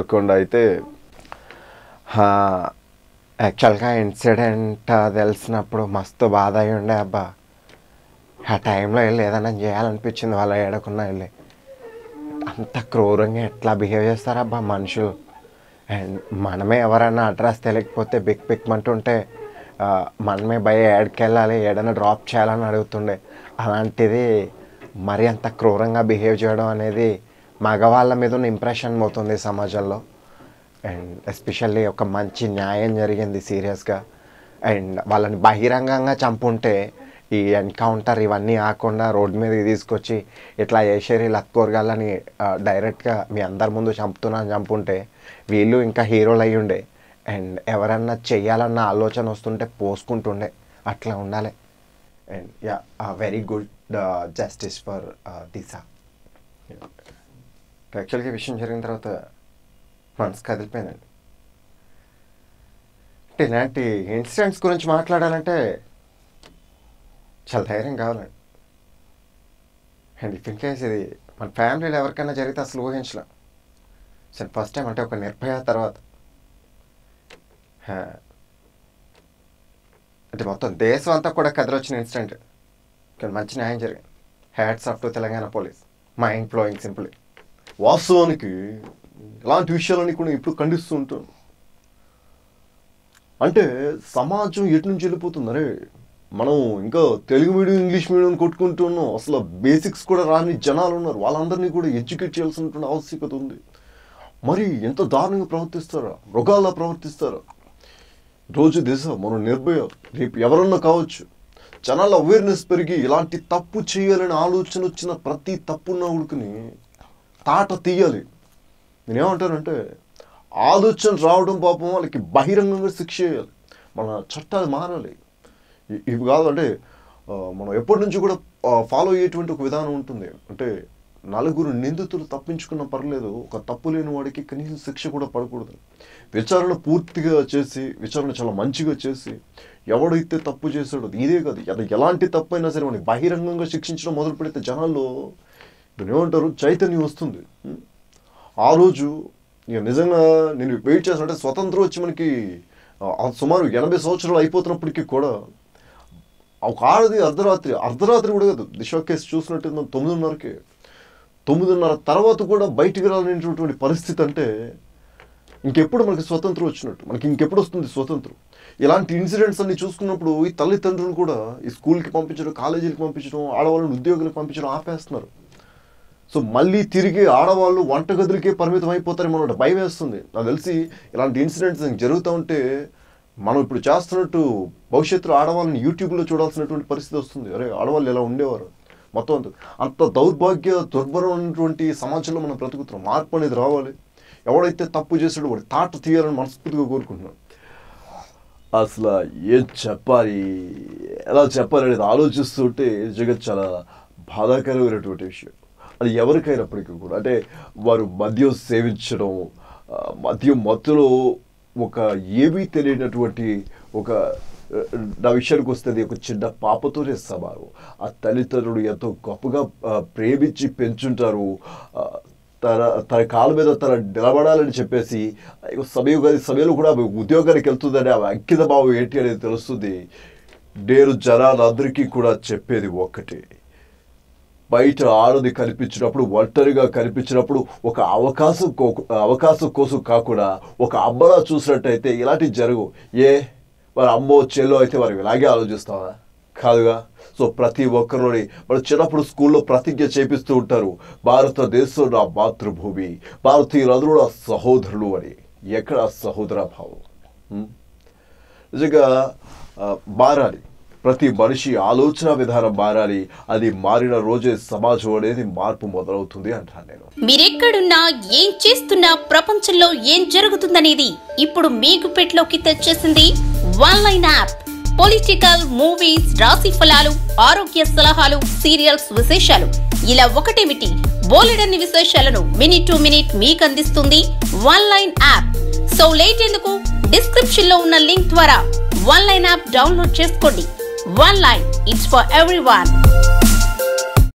అనుకుండా అయితే ఆ, యాక్చువల్గా ఇన్సిడెంట్ తెలిసినప్పుడు మస్తు బాధ అయి ఉండే అబ్బా ఆ టైంలో వెళ్ళి ఏదైనా చేయాలనిపించింది వాళ్ళ ఏడకున్నా వెళ్ళి అంత క్రూరంగా ఎట్లా బిహేవ్ చేస్తారబ్బా మనుషులు అండ్ మనమే ఎవరైనా అడ్రస్ తెలియకపోతే బిక్ పిక్మంటుంటే ఆ, మనమే భయ ఏడకి వెళ్ళాలి ఏడైనా డ్రాప్ చేయాలని అడుగుతుండే అలాంటిది మరీ అంత క్రూరంగా బిహేవ్ చేయడం అనేది మగవాళ్ళ మీద ఉన్న ఇంప్రెషన్ పోతుంది సమాజంలో అండ్ ఎస్పెషల్లీ ఒక మంచి న్యాయం జరిగింది సీరియస్గా అండ్ వాళ్ళని బహిరంగంగా చంపుంటే ఈ ఎన్కౌంటర్ ఇవన్నీ ఆకుండా రోడ్డు మీదకి తీసుకొచ్చి ఇట్లా చేసేరి లత్కోరగాలని డైరెక్ట్గా మీ అందరి ముందు చంపుతున్నాను చంపుంటే వీళ్ళు ఇంకా హీరోలు అయ్యి ఉండే అండ్ ఎవరన్నా చెయ్యాలన్న ఆలోచన వస్తుంటే పోసుకుంటుండే అట్లా ఉండాలి and yeah very good justice for Disha యాక్చువల్గా ఈ విషయం జరిగిన తర్వాత మనసు కదిలిపోయిందండి అంటే ఇలాంటి ఇన్సిడెంట్స్ గురించి మాట్లాడాలంటే చాలా ధైర్యం కావాలండి అండ్ ఇఫ్ ఇన్ కేస్ ఇది మన ఫ్యామిలీలో ఎవరికైనా జరిగితే అసలు ఊహించలేం సరే ఫస్ట్ టైం అంటే ఒక నిర్భయ తర్వాత హా. అంటే మొత్తం దేశం అంతా కూడా కదిలొచ్చిన ఇన్సిడెంట్ కానీ మంచి న్యాయం జరిగింది hats off to Telangana police mind flowing simple వాస్తవానికి ఇలాంటి విషయాలన్నీ కూడా ఇప్పుడు ఖండిస్తూ ఉంటాను అంటే సమాజం ఎటు నుంచి వెళ్ళిపోతుందరే మనం ఇంకా తెలుగు మీడియం ఇంగ్లీష్ మీడియం కొట్టుకుంటున్నాం అసలు బేసిక్స్ కూడా రాని జనాలు ఉన్నారు వాళ్ళందరినీ కూడా ఎడ్యుకేట్ చేయాల్సినటువంటి ఆవశ్యకత ఉంది మరి ఎంత దారుణంగా ప్రవర్తిస్తారా మృగాల్లా ప్రవర్తిస్తారా రోజు దిశ మనం నిర్భయ రేపు ఎవరన్నా కావచ్చు జనాల అవేర్నెస్ పెరిగి ఇలాంటి తప్పు చేయాలని ఆలోచన వచ్చిన ప్రతి తప్పున్న ఉడుకుని తాట తీయాలి నేనేమంటానంటే ఆలోచన రావడం పాపం వాళ్ళకి బహిరంగంగా శిక్ష చేయాలి మన చట్టాలు మారాలి ఇ- ఇవి కాదంటే ఆ, మనం ఎప్పటి నుంచి కూడా ఫాలో అయ్యేటువంటి ఒక విధానం ఉంటుంది అంటే నలుగురు నిందితులు తప్పించుకున్న పర్లేదు ఒక తప్పు లేని వాడికి కనీసం శిక్ష కూడా పడకూడదు విచారణ పూర్తిగా చేసి విచారణ చాలా మంచిగా చేసి ఎవడైతే తప్పు చేశాడో ఇదే కాదు అది ఎలాంటి తప్పు అయినా సరే మనకి బహిరంగంగా శిక్షించడం మొదలు పెడితే జనాల్లో దీన్ని ఏమంటారు చైతన్యం వస్తుంది ఉం? ఆ రోజు ఇక నిజంగా నేను వెయిట్ చేస్తానంటే స్వతంత్రం వచ్చి మనకి ఆ, సుమారు ఎనభై సంవత్సరాలు అయిపోతున్నప్పటికీ కూడా ఒక ఆడది అర్ధరాత్రి అర్ధరాత్రి కూడా కాదు దిశ కేసు చూసినట్టు మనం తొమ్మిదిన్నరకి తొమ్మిదిన్నర తర్వాత కూడా బయటికి రాలేనటువంటి పరిస్థితి అంటే ఇంకెప్పుడు మనకి స్వతంత్రం వచ్చినట్టు మనకి ఇంకెప్పుడు వస్తుంది స్వతంత్రం ఇలాంటి ఇన్సిడెంట్స్ అన్ని చూసుకున్నప్పుడు ఈ తల్లిదండ్రులు కూడా ఈ స్కూల్కి పంపించడం కాలేజీలకు పంపించడం ఆడవాళ్ళని ఉద్యోగులకు పంపించడం ఆపేస్తున్నారు సో మళ్ళీ తిరిగి ఆడవాళ్ళు వంటగదులకే పరిమితం అయిపోతారేమో అన్నట్టు భయం వేస్తుంది నాకు తెలిసి ఇలాంటి ఇన్సిడెంట్స్ జరుగుతూ ఉంటే మనం ఇప్పుడు చేస్తున్నట్టు భవిష్యత్తులో ఆడవాళ్ళని యూట్యూబ్లో చూడాల్సినటువంటి పరిస్థితి వస్తుంది అరే ఆడవాళ్ళు ఎలా ఉండేవారు మొత్తం అంత అంత దౌర్భాగ్య దుర్భరమైనటువంటి సమాజంలో మనం బ్రతుకుతున్నాం మార్పు అనేది రావాలి ఎవడైతే తప్పు చేసాడో వాడు తాట తీయాలని మనస్ఫూర్తిగా కోరుకుంటున్నాను అసలు ఏం చెప్పాలి ఎలా చెప్పాలి అనేది ఆలోచిస్తుంటే నిజంగా చాలా బాధాకరమైనటువంటి విషయం అది ఎవరికైనప్పటికీ కూడా అంటే వారు మద్యం సేవించడం ఆ, మద్యం మత్తులో ఒక ఏమీ తెలియనటువంటి ఒక ఆ, నా విషయానికి వస్తుంది ఒక చిన్న పాపతోనే సమానం ఆ తల్లిదండ్రులు ఎంతో గొప్పగా ఆ, ప్రేమించి పెంచుంటారు ఆ, తన తన కాళ్ళ మీద తన నిలబడాలని చెప్పేసి ఇక సమయం కాదు సమయంలో కూడా ఆమె ఉద్యోగానికి వెళ్తుందని ఆమె అంకిత భావం ఏంటి అనేది తెలుస్తుంది నేను జనాలందరికీ కూడా చెప్పేది ఒక్కటే బయట ఆడది కనిపించినప్పుడు ఒంటరిగా కనిపించినప్పుడు ఒక అవకాశం కో- అవకాశం కోసం కాకుండా ఒక అమ్మలా చూసినట్టయితే ఇలాంటివి జరగవు ఏ మరి అమ్మో చెల్లో అయితే మరి ఇలాగే ఆలోచిస్తావా కాదుగా సో ప్రతి ఒక్కరిని మన చిన్నప్పుడు స్కూల్లో ప్రతిజ్ఞ చేపిస్తూ ఉంటారు భారతదేశం నా మాతృభూమి భారతీయులందరూ నా సహోదరులు అని ఎక్కడ ఆ సహోదర భావం ఉం? నిజంగా ఆ, మారాలి ప్రతి మనిషి ఆలోచన విధానం మారాలి అది మారిన రోజే సమాజం అనేది మార్పు మొదలవుతుంది అంటాను నేను మీరెక్కడున్నా ఏం చేస్తున్నా ప్రపంచంలో ఏం జరుగుతుందనేది ఇప్పుడు మీకు పెట్లోకి తెచ్చేసింది one line app political movies రాశి ఫలాలు ఆరోగ్య సలహాలు సీరియల్స్ విశేషాలు ఇలా ఒకటేమిటి బోలెడన్ని విశేషాలను మినిట్ టు మినిట్ మీకు అందిస్తుంది one line app so late ఎందుకు డిస్క్రిప్షన్ లో ఉన్న లింక్ ద్వారా వన్ లైన్ యాప్ డౌన్లోడ్ చేసుకోండి one line it's for every